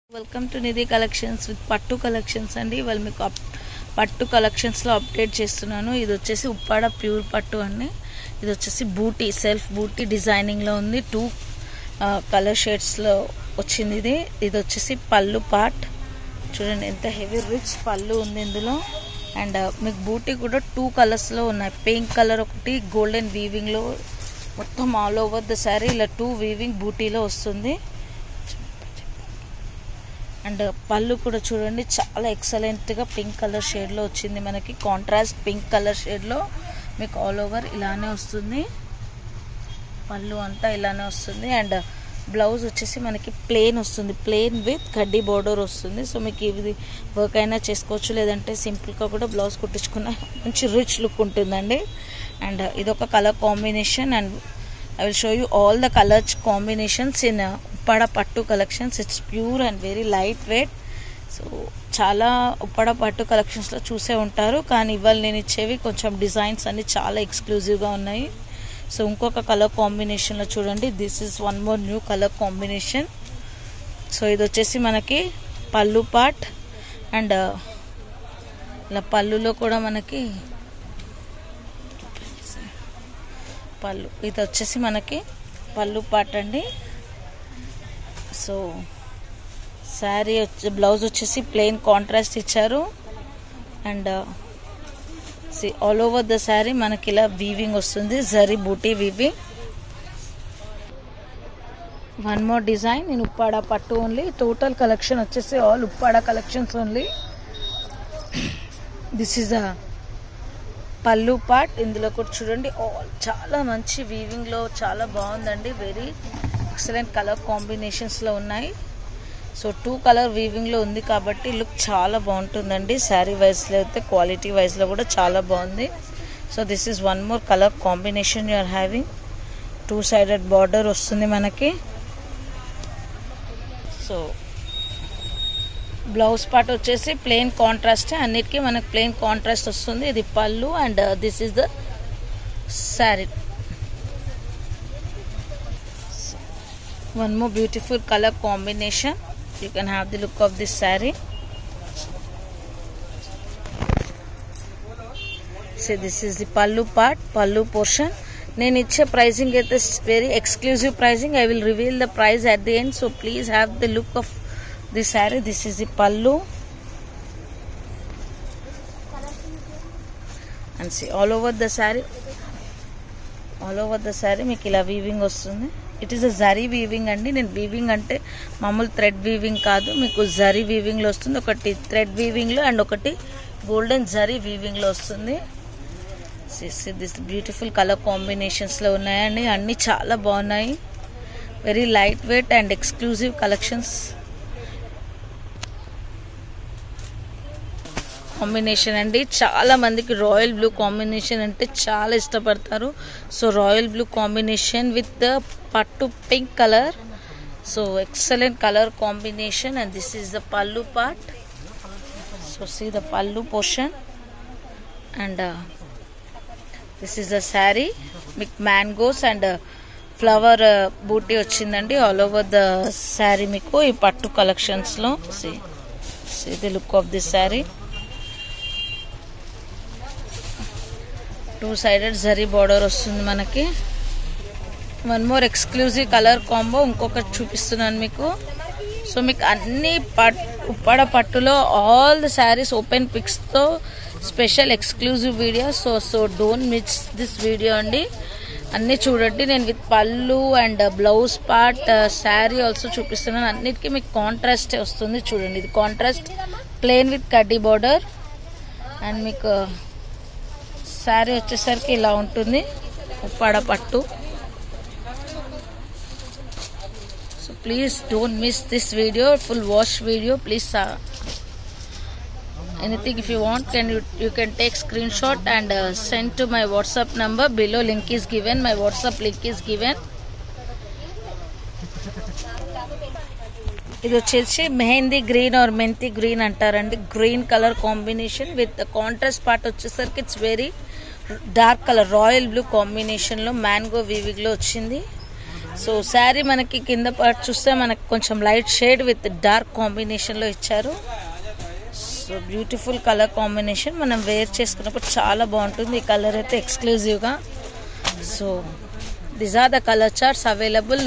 welcome to Nidhi collections with పట్టు collections అండి వాళ్ళు మీకు అప్ పట్టు కలెక్షన్స్లో అప్డేట్ చేస్తున్నాను ఇది వచ్చేసి ఉప్పాడ ప్యూర్ పట్టు అండి ఇది వచ్చేసి బూటీ సెల్ఫ్ బూటీ డిజైనింగ్లో ఉంది టూ కలర్ షేడ్స్లో వచ్చింది ఇది ఇది వచ్చేసి పళ్ళు పార్ట్ చూడండి ఎంత హెవీ రిచ్ పళ్ళు ఉంది ఇందులో అండ్ మీకు బూటీ కూడా టూ కలర్స్లో ఉన్నాయి పింక్ కలర్ ఒకటి గోల్డెన్ వీవింగ్లో మొత్తం ఆల్ ఓవర్ ద శారీ ఇలా టూ వీవింగ్ బూటీలో వస్తుంది అండ్ పళ్ళు కూడా చూడండి చాలా ఎక్సలెంట్గా పింక్ కలర్ షేడ్లో వచ్చింది మనకి కాంట్రాస్ట్ పింక్ కలర్ షేడ్లో మీకు ఆల్ ఓవర్ ఇలానే వస్తుంది పళ్ళు అంతా ఇలానే వస్తుంది అండ్ బ్లౌజ్ వచ్చేసి మనకి ప్లెయిన్ వస్తుంది ప్లెయిన్ విత్ కడ్డీ బార్డర్ వస్తుంది సో మీకు ఇది వర్క్ అయినా చేసుకోవచ్చు లేదంటే సింపుల్గా కూడా బ్లౌజ్ కుట్టించుకున్న మంచి రిచ్ లుక్ ఉంటుందండి అండ్ ఇదొక colour combination and I will show you all the colours combinations in Uppada pattu collections it's pure and very light weight so చాలా ఉప్పాడ పట్టు కలెక్షన్స్లో చూసే ఉంటారు కానీ ఇవాళ నేను ఇచ్చేవి కొంచెం డిజైన్స్ అన్ని చాలా ఎక్స్క్లూజివ్గా ఉన్నాయి సో ఇంకొక కలర్ కాంబినేషన్లో చూడండి this is one more new colour combination so ఇది వచ్చేసి మనకి పళ్ళు పార్ట్ అండ్ ఇలా పళ్ళులో కూడా మనకి పళ్ళు ఇది వచ్చేసి మనకి పళ్ళు పార్ట్ అండి సో శారీ వచ్చి బ్లౌజ్ వచ్చేసి ప్లెయిన్ కాంట్రాస్ట్ ఇచ్చారు and see all over the sari మనకి ఇలా వీవింగ్ వస్తుంది zari booti weaving one more design నేను ఉప్పాడ పట్టు ఓన్లీ టోటల్ కలెక్షన్ వచ్చేసి all Uppada collections only this is a pallu part ఇందులో కూడా చూడండి ఆల్ చాలా మంచి వీవింగ్లో చాలా బాగుందండి వెరీ ఎక్సలెంట్ కలర్ కాంబినేషన్స్లో ఉన్నాయి సో టూ కలర్ వీవింగ్లో ఉంది కాబట్టి లుక్ చాలా బాగుంటుందండి శారీ వైజ్లో అయితే క్వాలిటీ వైజ్లో కూడా చాలా బాగుంది so this is one more colour combination you are having two sided border వస్తుంది మనకి సో బ్లౌజ్ పార్ట్ వచ్చేసి ప్లెయిన్ కాంట్రాస్ట్ అన్నిటికీ మనకి ప్లెయిన్ కాంట్రాస్ట్ వస్తుంది ఇది pallu and this is the sari one more beautiful color combination you can have the look of this saree see this is the pallu part pallu portion నేను ఇచ్చే pricing అయితే very exclusive pricing I will reveal the price at the end so please have the look of the sari this is the pallu and see all over the sari all over the sari మీకు ఇలా weaving వస్తుంది it is a zari weaving అండి నేను weaving అంటే మామూలు thread weaving కాదు మీకు జరీ వీవింగ్లో వస్తుంది ఒకటి థ్రెడ్ వీవింగ్లో అండ్ ఒకటి గోల్డెన్ జరీ వీవింగ్లో వస్తుంది దిస్ బ్యూటిఫుల్ కలర్ కాంబినేషన్స్లో ఉన్నాయండి అన్నీ చాలా బాగున్నాయి very light weight and exclusive collections combination అండి చాలా మందికి రాయల్ బ్లూ కాంబినేషన్ అంటే చాలా ఇష్టపడతారు సో royal blue combination with the pattu pink colour so excellent colour combination and this is the pallu part so see the pallu portion and this is the sari మీకు mangoes and flower బూటీ వచ్చిందండి all over the sari మీకు ఈ పట్టు కలెక్షన్స్లో see see the look of this sari two sided zari border వస్తుంది మనకి one more exclusive colour combo ఇంకొకటి చూపిస్తున్నాను మీకు సో మీకు అన్ని పట్ ఉప్పాడ పట్టులో ఆల్ ద శారీస్ ఓపెన్ పిక్స్తో special exclusive video so so don't miss this video అండి అన్నీ చూడండి నేను with pallu and blouse part sari also చూపిస్తున్నాను అన్నిటికీ మీకు కాంట్రాస్ట్ వస్తుంది చూడండి ఇది contrast plain with kaddi border and మీకు శారీ వచ్చేసరికి ఇలా ఉంటుంది ఉప్పాడ పట్టు so please don't miss this video full watch video please anything if you want can you you can take screenshot and uh, send to my whatsapp number below link is given my whatsapp link is given ఇది వచ్చేసి mehndi green or menthi green అంటారండి green colour combination with contrast part వచ్చేసరికి it's very dark colour royal blue కాంబినేషన్లో mango వీవిగ్లో వచ్చింది so sari మనకి కింద part చూస్తే మనకి కొంచెం లైట్ షేడ్ విత్ డార్క్ కాంబినేషన్లో ఇచ్చారు సో బ్యూటిఫుల్ కలర్ కాంబినేషన్ మనం వేర్ చేసుకున్నప్పుడు చాలా బాగుంటుంది ఈ కలర్ అయితే ఎక్స్క్లూజివ్గా so these are the colour charts available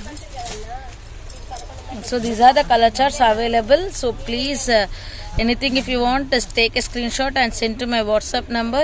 so these are the color charts available so please uh, anything if you want just take a screenshot and send to my whatsapp number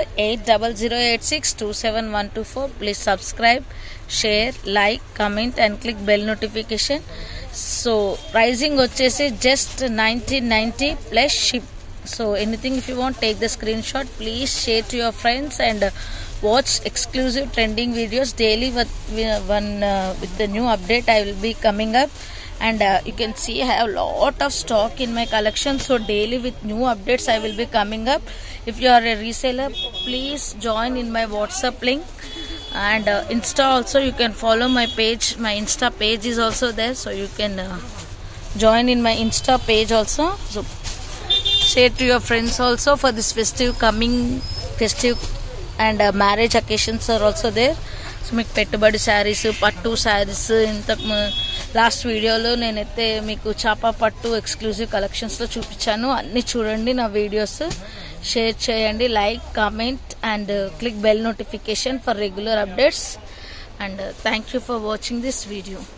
8008627124 please subscribe share like comment and click bell notification so pricing వచ్చేసి just 1990 plus ship so anything if you want take the screenshot please share to your friends and uh, watch exclusive trending videos daily with one uh, with the new update i will be coming up and uh, you can see i have a lot of stock in my collection so daily with new updates i will be coming up if you are a reseller please join in my whatsapp link and uh, insta also you can follow my page my insta page is also there so you can uh, join in my insta page also so share to your friends also for this festive coming festive and uh, marriage occasions are also there so మీకు పెట్టుబడి శారీస్ పట్టు శారీస్ ఇంతకు last వీడియోలో నేనైతే మీకు చాపా పట్టు exclusive కలెక్షన్స్లో చూపించాను అన్నీ చూడండి నా వీడియోస్ షేర్ చేయండి like comment and click bell notification for regular updates and thank you for watching this video